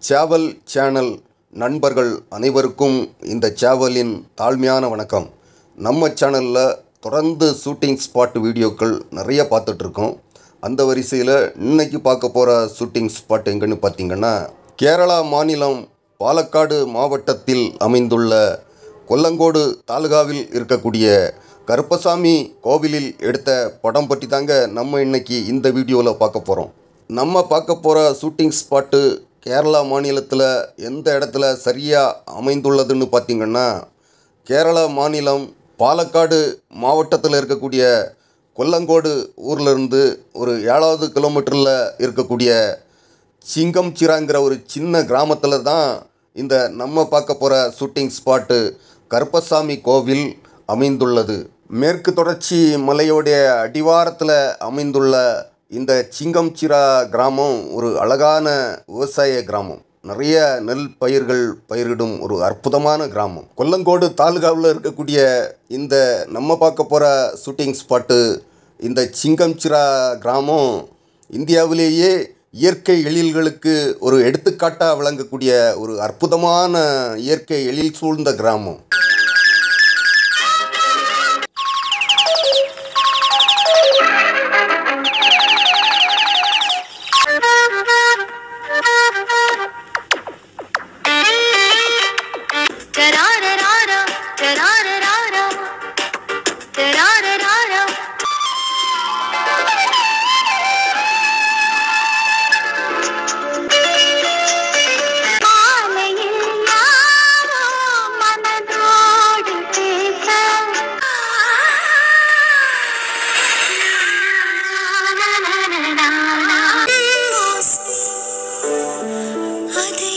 சேவல் சேனல் நண்பர்கள் அனைவருக்கும் இந்த சேவலின் தாழ்மையான வணக்கம் நம்ம சேனலில் தொடர்ந்து ஷூட்டிங் ஸ்பாட் வீடியோக்கள் நிறைய பார்த்துட்ருக்கோம் அந்த வரிசையில் இன்னைக்கு பார்க்க போகிற ஷூட்டிங் ஸ்பாட் எங்கன்னு பார்த்தீங்கன்னா கேரளா மாநிலம் பாலக்காடு மாவட்டத்தில் அமைந்துள்ள கொல்லங்கோடு தாலுகாவில் இருக்கக்கூடிய கருப்பசாமி கோவிலில் எடுத்த படம் பற்றி தாங்க நம்ம இன்னைக்கு இந்த வீடியோவில் பார்க்க போகிறோம் நம்ம பார்க்க போகிற ஷூட்டிங் ஸ்பாட்டு கேரளா மாநிலத்தில் எந்த இடத்துல சரியாக அமைந்துள்ளதுன்னு பார்த்திங்கன்னா கேரளா மாநிலம் பாலக்காடு மாவட்டத்தில் இருக்கக்கூடிய கொல்லங்கோடு ஊர்லேருந்து ஒரு ஏழாவது கிலோமீட்டரில் இருக்கக்கூடிய சிங்கம்சிராங்கிற ஒரு சின்ன கிராமத்தில் தான் இந்த நம்ம பார்க்க போகிற ஷூட்டிங் ஸ்பாட்டு கருப்பசாமி கோவில் அமைந்துள்ளது மேற்கு தொடர்ச்சி மலையோடைய அடிவாரத்தில் அமைந்துள்ள இந்த சிங்கம்சிரா கிராமம் ஒரு அழகான விவசாய கிராமம் நிறைய நெல் பயிர்கள் பயிரிடும் ஒரு அற்புதமான கிராமம் கொல்லங்கோடு தாலுகாவில் இருக்கக்கூடிய இந்த நம்ம பார்க்க போகிற ஷூட்டிங் ஸ்பாட்டு இந்த சிங்கம்சிரா கிராமம் இந்தியாவிலேயே இயற்கை எழில்களுக்கு ஒரு எடுத்துக்காட்டாக விளங்கக்கூடிய ஒரு அற்புதமான இயற்கை எழில் சூழ்ந்த கிராமம் Ta-ra-ra-ra-ra, ta-ra-ra-ra-ra, ta-ra-ra-ra-ra. மாலையில் யாரோ மனதோடு பேச அதை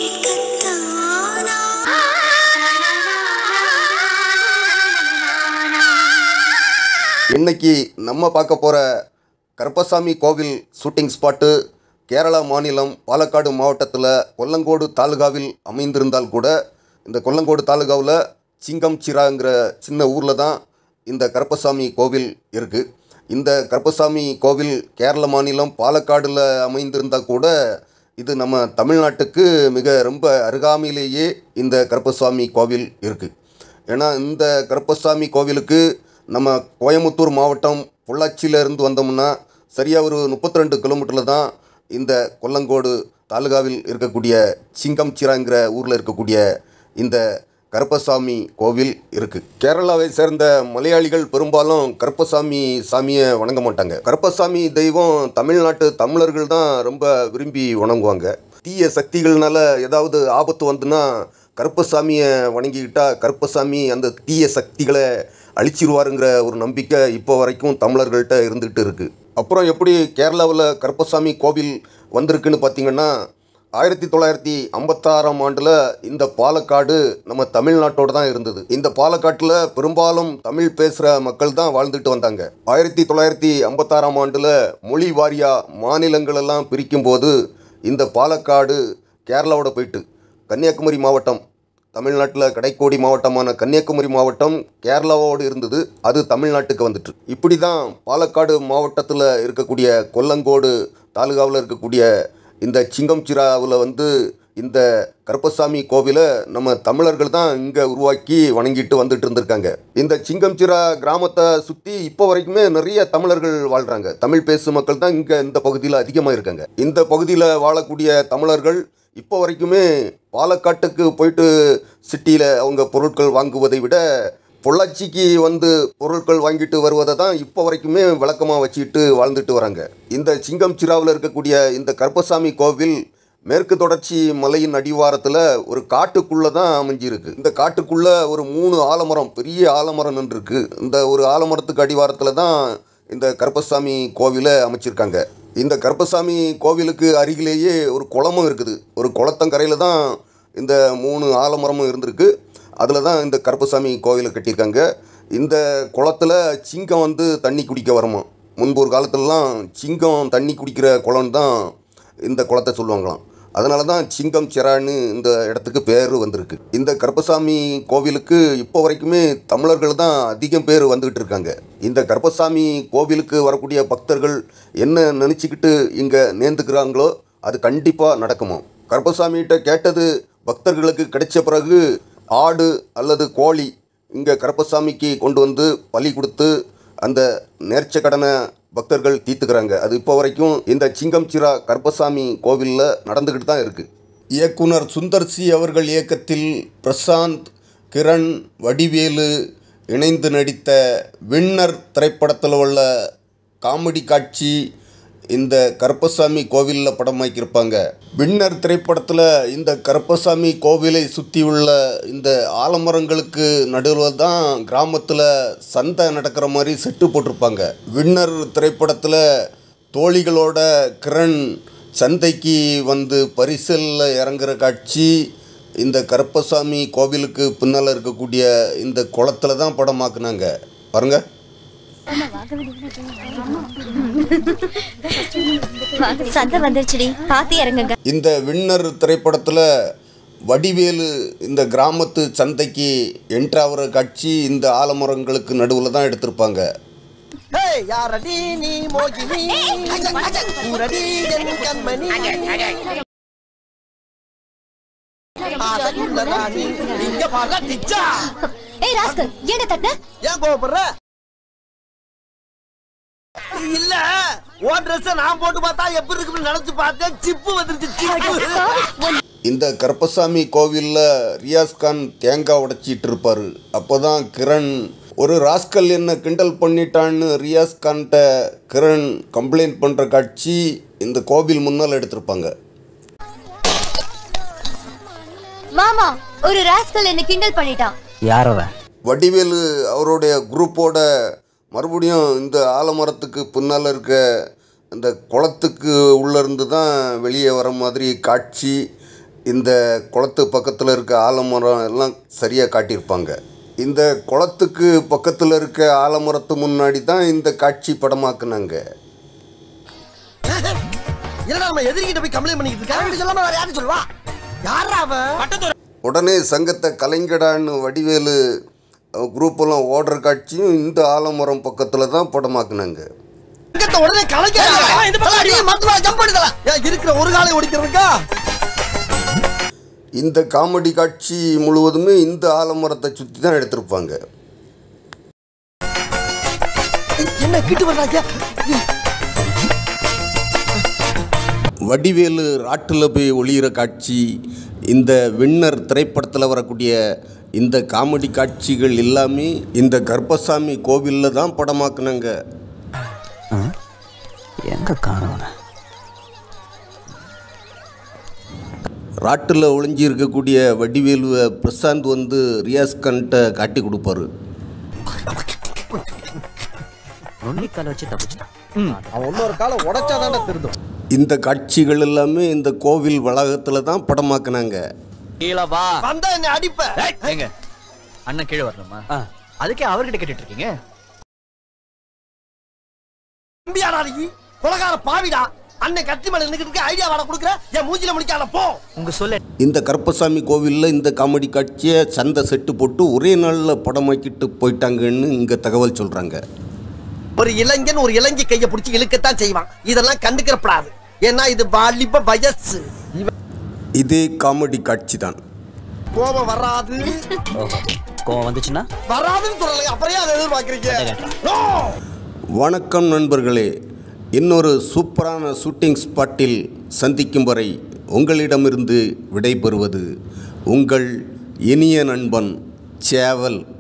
இன்னைக்கு நம்ம பார்க்க போகிற கருப்பசாமி கோவில் ஷூட்டிங் ஸ்பாட்டு கேரளா மாநிலம் பாலக்காடு மாவட்டத்தில் கொல்லங்கோடு தாலுகாவில் அமைந்திருந்தால் கூட இந்த கொல்லங்கோடு தாலுகாவில் சிங்கம்சிராங்கிற சின்ன ஊரில் தான் இந்த கருப்பசாமி கோவில் இருக்குது இந்த கருப்பசாமி கோவில் கேரள மாநிலம் பாலக்காடில் அமைந்திருந்தால் கூட இது நம்ம தமிழ்நாட்டுக்கு மிக ரொம்ப அருகாமையிலேயே இந்த கருப்பசாமி கோவில் இருக்குது ஏன்னா இந்த கருப்பசாமி கோவிலுக்கு நம்ம கோயமுத்தூர் மாவட்டம் பொள்ளாச்சியில இருந்து வந்தோம்னா சரியாக ஒரு முப்பத்தி ரெண்டு கிலோமீட்டரில் தான் இந்த கொல்லங்கோடு தாலுகாவில் இருக்கக்கூடிய சிங்கம்சிராங்கிற ஊரில் இருக்கக்கூடிய இந்த கருப்பசாமி கோவில் இருக்குது கேரளாவை சேர்ந்த மலையாளிகள் பெரும்பாலும் கருப்பசாமி சாமியை வணங்க மாட்டாங்க கருப்பசாமி தெய்வம் தமிழ்நாட்டு தமிழர்கள் தான் ரொம்ப விரும்பி வணங்குவாங்க தீய சக்திகள்னால ஏதாவது ஆபத்து வந்துன்னா கருப்பசாமியை வணங்கிக்கிட்டா கருப்பசாமி அந்த தீய சக்திகளை அழிச்சிருவாருங்கிற ஒரு நம்பிக்கை இப்போ வரைக்கும் தமிழர்கள்ட்ட இருந்துகிட்டு இருக்குது அப்புறம் எப்படி கேரளாவில் கருப்பசாமி கோவில் வந்திருக்குன்னு பார்த்தீங்கன்னா ஆயிரத்தி தொள்ளாயிரத்தி ஐம்பத்தாறாம் ஆண்டில் இந்த பாலக்காடு நம்ம தமிழ்நாட்டோடு தான் இருந்தது இந்த பாலக்காட்டில் பெரும்பாலும் தமிழ் பேசுகிற மக்கள் தான் வாழ்ந்துட்டு வந்தாங்க ஆயிரத்தி தொள்ளாயிரத்தி ஐம்பத்தாறாம் ஆண்டில் மொழி வாரியா மாநிலங்களெல்லாம் பிரிக்கும்போது இந்த பாலக்காடு கேரளாவோட போயிட்டு கன்னியாகுமரி மாவட்டம் தமிழ்நாட்டில் கடைக்கோடி மாவட்டமான கன்னியாகுமரி மாவட்டம் கேரளாவோடு இருந்தது அது தமிழ்நாட்டுக்கு வந்துட்டு இப்படி தான் பாலக்காடு மாவட்டத்தில் இருக்கக்கூடிய கொல்லங்கோடு தாலுகாவில் இருக்கக்கூடிய இந்த சிங்கம்சிராவில் வந்து இந்த கருப்பசாமி கோவிலை நம்ம தமிழர்கள் தான் இங்கே உருவாக்கி வணங்கிட்டு வந்துட்டு இருந்திருக்காங்க இந்த சிங்கம்சிரா கிராமத்தை சுற்றி இப்போ வரைக்குமே நிறைய தமிழர்கள் வாழ்கிறாங்க தமிழ் பேசும் மக்கள் தான் இங்கே இந்த பகுதியில் அதிகமாக இருக்காங்க இந்த பகுதியில் வாழக்கூடிய தமிழர்கள் இப்போ வரைக்குமே பாலக்காட்டுக்கு போயிட்டு சிட்டியில் அவங்க பொருட்கள் வாங்குவதை விட பொள்ளாச்சிக்கு வந்து பொருட்கள் வாங்கிட்டு வருவதை தான் இப்போ வரைக்குமே விளக்கமாக வச்சுக்கிட்டு வாழ்ந்துட்டு வராங்க இந்த சிங்கம் சிராவில் இருக்கக்கூடிய இந்த கருப்பசாமி கோவில் மேற்கு தொடர்ச்சி மலையின் அடிவாரத்தில் ஒரு காட்டுக்குள்ளே தான் அமைஞ்சிருக்கு இந்த காட்டுக்குள்ளே ஒரு மூணு ஆலமரம் பெரிய ஆலமரம் நின்றுருக்கு இந்த ஒரு ஆலமரத்துக்கு அடிவாரத்தில் தான் இந்த கருப்பசாமி கோவிலை அமைச்சிருக்காங்க இந்த கருப்பசாமி கோவிலுக்கு அருகிலேயே ஒரு குளமும் இருக்குது ஒரு குளத்தங்கரையில் தான் இந்த மூணு ஆலமரமும் இருந்திருக்கு அதில் தான் இந்த கருப்பசாமி கோவிலை கட்டியிருக்காங்க இந்த குளத்துல சிங்கம் வந்து தண்ணி குடிக்க வருமா முன்பு ஒரு காலத்துலலாம் சிங்கம் தண்ணி குடிக்கிற குளம் தான் இந்த குளத்தை சொல்லுவாங்களாம் அதனால தான் சிங்கம் சிரான்னு இந்த இடத்துக்கு பேர் வந்திருக்கு இந்த கருப்பசாமி கோவிலுக்கு இப்போ வரைக்குமே தமிழர்கள் தான் அதிகம் பேர் வந்துக்கிட்டு இருக்காங்க இந்த கருப்பசாமி கோவிலுக்கு வரக்கூடிய பக்தர்கள் என்ன நினச்சிக்கிட்டு இங்கே நேர்ந்துக்கிறாங்களோ அது கண்டிப்பாக நடக்குமா கருப்பசாமிகிட்ட கேட்டது பக்தர்களுக்கு கிடைச்ச பிறகு ஆடு அல்லது கோழி இங்கே கருப்பசாமிக்கு கொண்டு வந்து பலி கொடுத்து அந்த நேர்ச்ச கடனை பக்தர்கள் தீர்த்துக்கிறாங்க அது இப்போ வரைக்கும் இந்த சிங்கம்சிரா கருப்பசாமி கோவிலில் நடந்துக்கிட்டு தான் இருக்குது இயக்குனர் சுந்தர்சி அவர்கள் இயக்கத்தில் பிரசாந்த் கிரண் வடிவேலு இணைந்து நடித்த வின்னர் திரைப்படத்தில் உள்ள காமெடி காட்சி இந்த கருப்பசாமி கோவிலில் படமாக்கியிருப்பாங்க வின்னர் திரைப்படத்தில் இந்த கருப்பசாமி கோவிலை சுற்றியுள்ள இந்த ஆலமரங்களுக்கு நடுவில் தான் கிராமத்தில் சந்தை நடக்கிற மாதிரி செட்டு போட்டிருப்பாங்க வின்னர் திரைப்படத்தில் தோழிகளோட கிரண் சந்தைக்கு வந்து பரிசலில் இறங்குற காட்சி இந்த கருப்பசாமி கோவிலுக்கு பின்னால் இருக்கக்கூடிய இந்த குளத்துல தான் படமாக்குனாங்க பாருங்கள் சந்தை வந்துருச்சுடி பாத்து இறங்குங்க இந்த வின்னர் திரைப்படத்தில் வடிவேலு இந்த கிராமத்து சந்தைக்கு என்ட்ராகிற காட்சி இந்த ஆலமரங்களுக்கு நடுவில் தான் எடுத்திருப்பாங்க ஏய் யாரடி நீ மோகினி ஊரடி என் கண்மணி ஆசையுள்ள ராணி இங்க பாரு டிச்சா ஏய் ராஸ்கல் ஏன்டா தட்ட ஏன் கோவப்படுற இல்ல ஓ ட்ரெஸ் நான் போட்டு பார்த்தா எப்படி இருக்குன்னு நினைச்சு பார்த்தேன் சிப்பு வந்துருச்சு சிப்பு இந்த கருப்பசாமி கோவிலில் ரியாஸ்கான் தேங்காய் உடைச்சிட்டு இருப்பார் அப்போ தான் கிரண் ஒரு ராஸ்கல் என்ன கிண்டல் பண்ணிட்டான்னு ரியாஸ்கான்கிட்ட கிரண் கம்ப்ளைண்ட் பண்ணுற காட்சி இந்த கோவில் முன்னால் எடுத்திருப்பாங்க மாமா ஒரு ராஸ்கல் என்ன கிண்டல் பண்ணிட்டான் யார் அவன் வடிவேலு அவருடைய குரூப்போட மறுபடியும் இந்த ஆலமரத்துக்கு பின்னால் இருக்க இந்த குளத்துக்கு உள்ளேருந்து தான் வெளியே வர மாதிரி காட்சி இந்த குளத்து பக்கத்தில் இருக்க ஆலமரம் எல்லாம் சரியாக காட்டியிருப்பாங்க இந்த குளத்துக்கு பக்கத்தில் இருக்க ஆலமரத்து முன்னாடி தான் இந்த காட்சி படமாக்குனாங்க என்னடா நம்ம எதிரிகிட்ட போய் கம்ப்ளைண்ட் பண்ணிட்டு இருக்கா அப்படி சொல்லாம வேற யாரும் சொல்லுவா யாரா அவன் உடனே சங்கத்தை கலைஞடான்னு வடிவேலு குரூப்பெல்லாம் ஓடுற காட்சியும் இந்த ஆலமரம் பக்கத்தில் தான் படமாக்குனாங்க சங்கத்தை உடனே கலைக்க மத்தவா ஜம்ப் பண்ணிடலாம் ஏன் இருக்கிற ஒரு காலை ஓடிக்கிறதுக்கா இந்த காமெடி காட்சி முழுவதுமே இந்த ஆலமரத்தை சுற்றி தான் எடுத்திருப்பாங்க என்ன கிட்டு வர்றாங்க வடிவேலு ராட்டில் போய் ஒளியிற காட்சி இந்த வின்னர் திரைப்படத்தில் வரக்கூடிய இந்த காமெடி காட்சிகள் எல்லாமே இந்த கர்ப்பசாமி கோவிலில் தான் படமாக்குனாங்க எங்க காணவன ராட்டில் ஒளிஞ்சி இருக்கக்கூடிய வடிவேலுவை பிரசாந்த் வந்து ரியாஸ்கான்கிட்ட காட்டி கொடுப்பாரு நொண்டிக்கால வச்சு தப்பிச்சிட்டான் அவன் இன்னொரு காலம் உடைச்சாதான்டா திருந்தும் இந்த காட்சிகள் எல்லாமே இந்த கோவில் வளாகத்தில் தான் படமாக்குனாங்க கீழே வா வந்தா என்ன அடிப்ப ஏங்க அண்ணன் கீழே வரணுமா அதுக்கே அவர்கிட்ட கேட்டுட்டு இருக்கீங்க தம்பியாடா நீ கொலகார பாவிடா அண்ணன் கத்தி மேல நின்னுக்கிட்டு ஐடியா வாட கொடுக்குற என் மூஞ்சில முடிக்காத போ உங்க சொல்ல இந்த கருப்பசாமி கோவிலில் இந்த காமெடி காட்சியை சந்தை செட்டு போட்டு ஒரே நாளில் படமாக்கிட்டு போயிட்டாங்கன்னு இங்கே தகவல் சொல்கிறாங்க ஒரு இளைஞன் ஒரு இளைஞ கைய பிடிச்சி இழுக்கத்தான் செய்வான் இதெல்லாம் கண்டுக்கிறப்படாது ஏன்னா இது வாலிப வயசு இவன் இதே காமெடி காட்சி தான் கோபம் வராது ஓஹோ கோவம் வந்துச்சுன்னா வராதுன்னு சொல்லலை அப்புறம் ஏன் அதை எதிர்பார்க்கறீங்க No! வணக்கம் நண்பர்களே இன்னொரு சூப்பரான ஷூட்டிங் ஸ்பாட்டில் சந்திக்கும் வரை உங்களிடமிருந்து விடைபெறுவது உங்கள் இனிய நண்பன் சேவல்